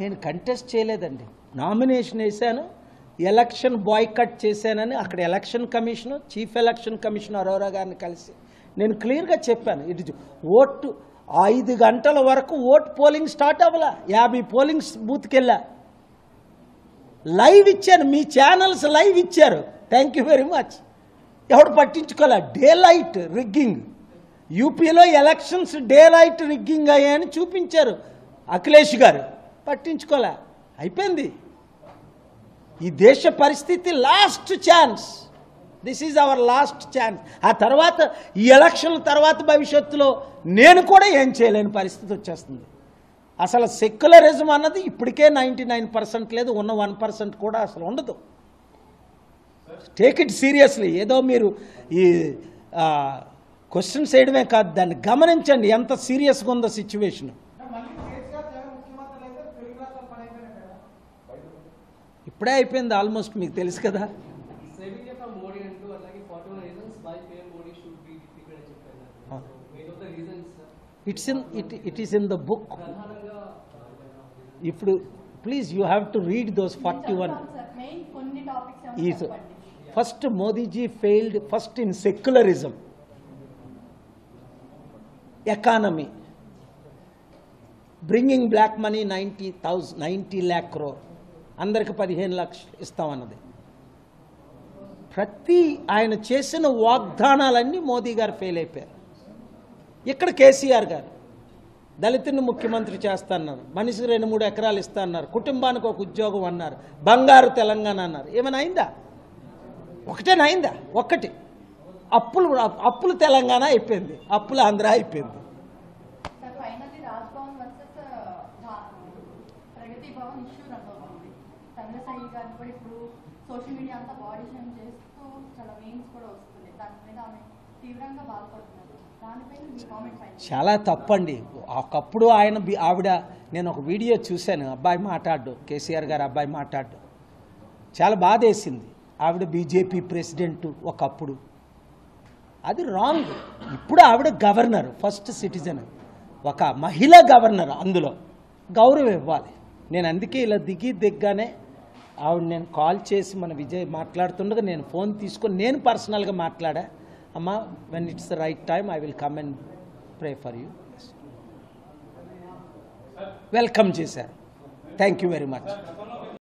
నేను కంటెస్ట్ చేయలేదండి నామినేషన్ వేశాను ఎలక్షన్ బాయ్కట్ చేశానని అక్కడ election commission chief election commission Arora గారిని కలిసి నేను క్లియర్గా చెప్పాను ఇటు ఓటు ఐదు గంటల వరకు ఓట్ పోలింగ్ స్టార్ట్ అవ్వాల యాభై పోలింగ్ బూత్కి వెళ్ళా లైవ్ ఇచ్చాను మీ ఛానల్స్ లైవ్ ఇచ్చారు థ్యాంక్ యూ వెరీ మచ్ ఎవడు పట్టించుకోలే డే లైట్ రిగ్గింగ్ యూపీలో ఎలక్షన్స్ డే లైట్ రిగ్గింగ్ అయ్యాయని చూపించారు అఖిలేష్ గారు పట్టించుకోలే అయిపోయింది ఈ దేశ పరిస్థితి last chance this is our last chance ఆ తర్వాత ఈ ఎలక్షన్ తర్వాత భవిష్యత్తులో నేను కూడా ఏం చేయలేని పరిస్థితి వచ్చేస్తుంది అసలు సెక్యులరిజం అన్నది ఇప్పటికే నైంటీ నైన్ పర్సెంట్ లేదు ఉన్న వన్ పర్సెంట్ కూడా అసలు ఉండదు టేక్ ఇట్ సీరియస్లీ ఏదో మీరు ఈ క్వశ్చన్స్ వేయడమే కాదు దాన్ని గమనించండి ఎంత సీరియస్గా ఉందో సిచ్యువేషన్ మళ్ళీ కేసీఆర్ జగన్ ముఖ్యమంత్రులు అయితే తెలుగు రాష్ట్రాలు పని అయిపోయినాయి కదా ఇప్పుడే అయిపోయింది ఆల్మోస్ట్ మీకు తెలుసు కదా సేవింగ్ ఫ్రమ్ మోడీ అంటూ అలాగే forty one reasons why PM Modi should be defeated అని చెప్పారు main of the reasons it's in it it is in the book ప్రధానంగా ఇప్పుడు please you have to read those forty one main కొన్ని topics is first మోదీజీ failed first in secularism economy bringing black money ninety thousand ninety lakh crore అందరికి పదిహేను లక్షలు ఇస్తామన్నది ప్రతి ఆయన చేసిన వాగ్దానాలన్నీ మోదీ గారు ఫెయిల్ అయిపోయారు ఇక్కడ కేసీఆర్ గారు దళితుని ముఖ్యమంత్రి చేస్తాన్నారు మనిషి రెండు మూడు ఎకరాలు ఇస్తా అన్నారు కుటుంబానికి ఒక ఉద్యోగం అన్నారు బంగారు తెలంగాణ అన్నారు ఏమైనా అయిందా ఒకటేనా ఒక్కటి అప్పులు అప్పులు తెలంగాణ అయిపోయింది అప్పులు ఆంధ్ర అయిపోయింది sir finally Raj Bhavan versus Pragati Bhavan issue నడుతుంది తమిళసాయి గారు కూడా ఇప్పుడు సోషల్ మీడియా అంతా బాడీ షేమ్ చేస్తూ చాలా మీమ్స్ కూడా వస్తుంది దాని మీద ఆమె తీవ్రంగా బాధపడుతున్నారు దానిపైన మీ కామెంట్ ఫైన్ చాలా తప్పండి ఒకప్పుడు ఆయన బి- ఆవిడ నేను ఒక వీడియో చూశాను అబ్బాయి మాట్లాడు కేసీఆర్ గారు అబ్బాయి మాట్లాడు చాలా బాధ వేసింది ఆవిడ బీజేపీ ప్రెసిడెంట్ ఒకప్పుడు అది రాంగ్ ఇప్పుడు ఆవిడ గవర్నర్ ఫస్ట్ సిటిజన్ ఒక మహిళ గవర్నర్ అందులో గౌరవం ఇవ్వాలి నేను అందుకే ఇలా దిగి దిగ్గానే ఆవిడ నేను కాల్ చేసి మన విజయ్ మాట్లాడుతుండగా నేను ఫోన్ తీసుకొని నేను పర్సనల్గా మాట్లాడా అమ్మా when it's the right time I will come and pray for you welcome చేశారు థ్యాంక్ యూ వెరీ మచ్